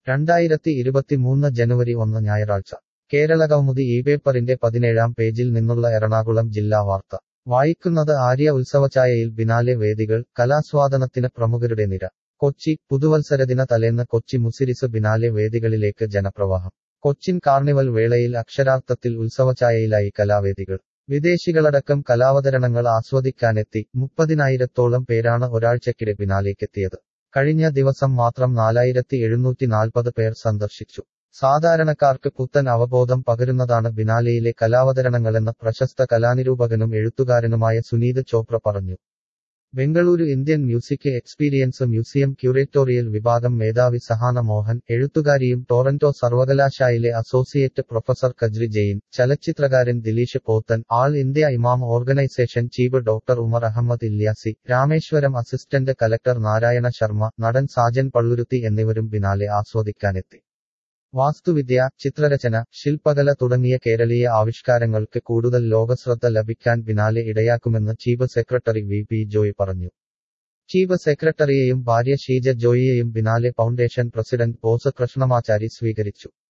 രണ്ടായിരത്തി ഇരുപത്തിമൂന്ന് ജനുവരി ഒന്ന് ഞായറാഴ്ച കേരള കൗമുദി ഈ പേപ്പറിന്റെ പതിനേഴാം പേജിൽ നിന്നുള്ള എറണാകുളം ജില്ലാ വാർത്ത വായിക്കുന്നത് ആര്യ ഉത്സവഛായയിൽ ബിനാലെ വേദികൾ കലാസ്വാദനത്തിന് പ്രമുഖരുടെ നിര കൊച്ചി പുതുവത്സരദിന തലേന്ന് കൊച്ചി മുസിരിസ് ബിനാലെ വേദികളിലേക്ക് ജനപ്രവാഹം കൊച്ചിൻ കാർണിവൽ വേളയിൽ അക്ഷരാർത്ഥത്തിൽ ഉത്സവഛായയിലായി കലാവേദികൾ വിദേശികളടക്കം കലാവതരണങ്ങൾ ആസ്വദിക്കാനെത്തി മുപ്പതിനായിരത്തോളം പേരാണ് ഒരാഴ്ചക്കിടെ ബിനാലേക്കെത്തിയത് കഴിഞ്ഞ ദിവസം മാത്രം നാലായിരത്തി എഴുന്നൂറ്റി നാൽപ്പത് പേർ സന്ദർശിച്ചു സാധാരണക്കാർക്ക് പുത്തൻ അവബോധം പകരുന്നതാണ് ബിനാലെയിലെ കലാവതരണങ്ങളെന്ന് പ്രശസ്ത കലാനിരൂപകനും എഴുത്തുകാരനുമായ സുനീത് ചോപ്ര പറഞ്ഞു Bengaluru Indian music experience museum curatorial വിഭാഗം മേധാവി സഹാന മോഹൻ എഴുത്തുകാരിയും ടൊറന്റോ സർവകലാശാലയിലെ അസോസിയേറ്റ് പ്രൊഫസർ കജ്രി ജെയിൻ ചലച്ചിത്രകാരൻ Dileesh Pothan all India imam organisation chief doctor Umer Ahmed Ilyasi Rameswaram assistant collector Narayana Sharma നടൻ സാജൻ പള്ളുരുത്തി എന്നിവരും ബിനാലെ ആസ്വദിക്കാനെത്തി വാസ്തുവിദ്യ ചിത്രരചന ശില്പകല തുടങ്ങിയ കേരളീയ ആവിഷ്കാരങ്ങൾക്ക് കൂടുതൽ ലോകശ്രദ്ധ ലഭിക്കാൻ ബിനാലെ ഇടയാക്കുമെന്ന് chief secretary V P Joy പറഞ്ഞു ചീഫ് സെക്രട്ടറിയെയും ഭാര്യ ഷീജ ജോയിയെയും biennale foundation president Bose Krishnamachari സ്വീകരിച്ചു